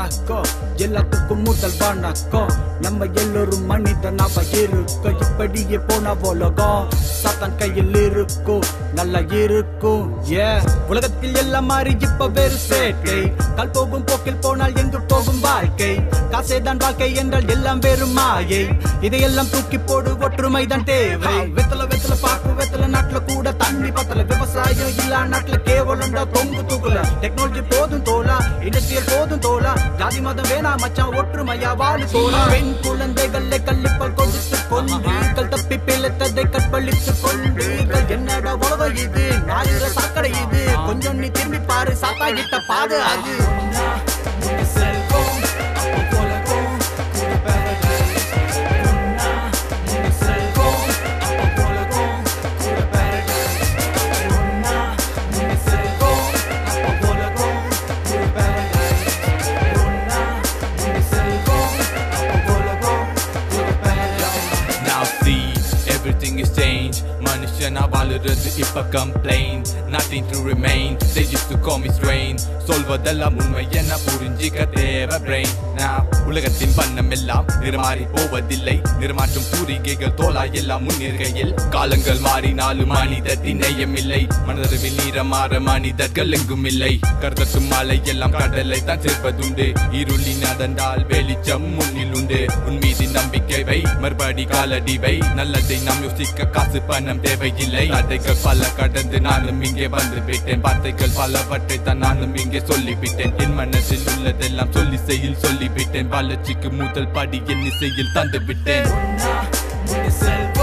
வணக்கம் எல்லாத்துக்கும் முதல் வணக்கம் நம்ம எல்லோரும் மனிதனாக இருக்கோம் இப்படியே போன உலகம் சாத்தான் கையில் இருக்கும் நல்லா இருக்கும் ஏ உலகத்தில் எல்லாம் மாறி இப்ப வேறு சேட்டை கால் போகும் போக்கில் போனால் எங்கு போகும் வாழ்க்கை காசே தான் வாழ்க்கை என்றால் எல்லாம் வேறு மாயை இதையெல்லாம் தூக்கி போடு ஒற்றுமை தான் தேவை வெத்தல வெத்தல பாக்கு வெத்தல நாட்டுல கூட தண்ணி பத்தல விவசாயம் இல்லா நாட்டுல கேவலம் தான் தொங்கு தூக்கல டெக்னாலஜி போதும் தோலா இண்டஸ்ட்ரியல் போதும் தோலா ஜாதி மதம் வேணாம் மச்சான் ஒற்றுமையா வாழு தோலா பெண் குழந்தைகளை கல்லிப்பால் கொடுத்து கொண்டீர்கள் தப்பி பிழைத்ததை கற்பழித்து கொண்டீர்கள் என்னடா உலகம் இது நாயிர சாக்கடை இது கொஞ்சம் நீ திரும்பி பாரு சாத்தா கிட்ட பாது அது Now see, everything is changed. மனுஷனா வாழுறது இப்ப complaint nothing to remain they used to call me strain சொல்வதெல்லாம் உண்மை என புரிஞ்சிக்க தேவை brain நான் உலகத்தின் வண்ணம் எல்லாம் நிறமாறி போவதில்லை நிறமாற்றும் தூரிகைகள் தோலா எல்லாம் முன்னிற்கையில் காலங்கள் மாறினாலும் மனிதத்தின் நேயம் இல்லை மனதளவில் நீரமாற மனிதர்கள் எங்கும் இல்லை கருதட்டும் மலை எல்லாம் கடலை தான் சேர்ப்பதுண்டு இருளி நடந்தால் வெளிச்சம் முன்னில் உண்டு உன் மீது நம்பிக்கை வை மறுபடி காலடி வை நல்லதை நாம் யோசிக்க காசு பணம் தேவையில்லை கதைகள் பல கடந்து நானும் இங்கே வந்து விட்டேன் வார்த்தைகள் பலவற்றை தான் நானும் இங்கே சொல்லிவிட்டேன் என் மனதில் உள்ளதெல்லாம் சொல்லி செய்யில் சொல்லிவிட்டேன் வளர்ச்சிக்கு முதல் படி என் இசையில் தந்து விட்டேன் செல்வம்